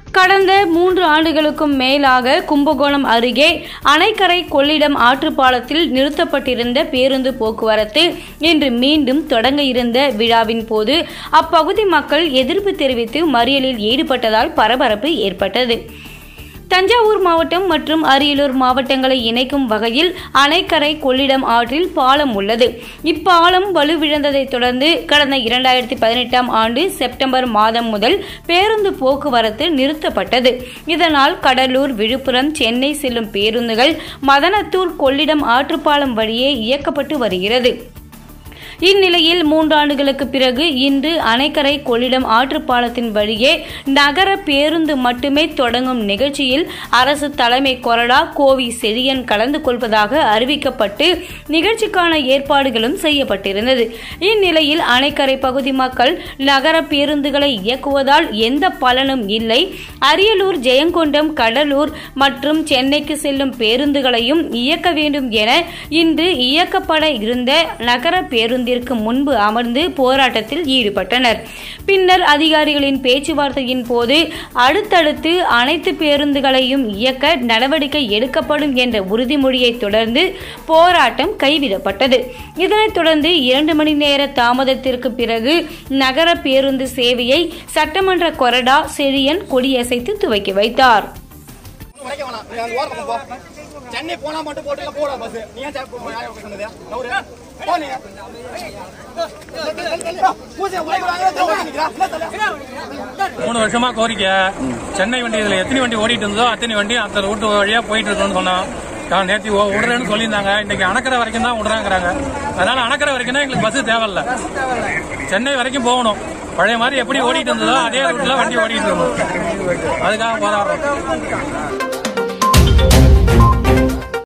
கடந்த மூன்று ஆண்டுகளுக்கும் மேலாக கும்பகோணம் அருகே அணைக்கரை கொள்ளிடம் ஆற்றுப்பாலத்தில் நிறுத்தப்பட்டிருந்த பேருந்து போக்குவரத்து இன்று மீண்டும் தொடங்க இருந்த விழாவின் போது அப்பகுதி மக்கள் எதிர்ப்பு தெரிவித்து மறியலில் ஈடுபட்டதால் பரபரப்பு ஏற்பட்டது தஞ்சாவூர் மாவட்டம் மற்றும் அரியலூர் மாவட்டங்களை இணைக்கும் வகையில் அணைக்கரை கொள்ளிடம் ஆற்றில் பாலம் உள்ளது இப்பாலம் வலுவிழந்ததைத் தொடர்ந்து கடந்த இரண்டாயிரத்தி பதினெட்டாம் ஆண்டு செப்டம்பர் மாதம் முதல் பேருந்து போக்குவரத்து நிறுத்தப்பட்டது இதனால் கடலூர் விழுப்புரம் சென்னை செல்லும் பேருந்துகள் மதனத்தூர் கொள்ளிடம் ஆற்றுப்பாலம் வழியே இயக்கப்பட்டு வருகிறது இந்நிலையில் மூன்றாண்டுகளுக்கு பிறகு இன்று அணைக்கரை கொள்ளிடம் ஆற்றுப்பாலத்தின் வழியே நகர பேருந்து மட்டுமே தொடங்கும் நிகழ்ச்சியில் அரசு தலைமை கொறடா கோவி செழியன் கலந்து கொள்வதாக அறிவிக்கப்பட்டு நிகழ்ச்சிக்கான ஏற்பாடுகளும் செய்யப்பட்டிருந்தது இந்நிலையில் அணைக்கரை பகுதி மக்கள் நகர பேருந்துகளை இயக்குவதால் எந்த பலனும் இல்லை அரியலூர் ஜெயங்கொண்டம் கடலூர் மற்றும் சென்னைக்கு செல்லும் பேருந்துகளையும் இயக்க வேண்டும் என இன்று இயக்கப்பட இருந்த நகர பேருந்து பேருந்திற்கு முன்பு அமர்ந்து போராட்டத்தில் ஈடுபட்டனர் பின்னர் அதிகாரிகளின் பேச்சுவார்த்தையின் போது அடுத்தடுத்து அனைத்து பேருந்துகளையும் இயக்க நடவடிக்கை எடுக்கப்படும் என்ற உறுதிமொழியை தொடர்ந்து போராட்டம் கைவிடப்பட்டது இதனைத் தொடர்ந்து இரண்டு மணி நேர தாமதத்திற்கு பிறகு நகர பேருந்து சேவையை சட்டமன்ற கொறடா செழியன் கொடியசைத்து துவக்கி வைத்தார் உடைக்க வேணாம் நீ அந்த ஓரப்பக்கம் போ சென்னை போனா மட்டும் போட்டு போட பஸ் நீ ஏன் சார் யாரும் சொன்னது நவுரு போ நீ பூஜை உடைக்கிறாங்க மூணு வருஷமா கோரிக்கை சென்னை வண்டி இதுல எத்தனை வண்டி ஓடிட்டு இருந்ததோ அத்தனை வண்டி அந்த ரூட்டு வழியா போயிட்டு இருக்கணும்னு சொன்னோம் நான் நேற்று ஓ- விடுறேன்னு சொல்லியிருந்தாங்க இன்னைக்கு அணக்கரை வரைக்கும் தான் விடுறாங்கிறாங்க அதனால அணக்கரை வரைக்கும் தான் எங்களுக்கு பஸ் தேவையில்ல சென்னை வரைக்கும் போகணும் பழைய மாதிரி எப்படி ஓடிட்டு இருந்ததோ அதே ரூட்ல வண்டி ஓடிட்டு இருக்கணும் அதுக்காக போராடுறோம்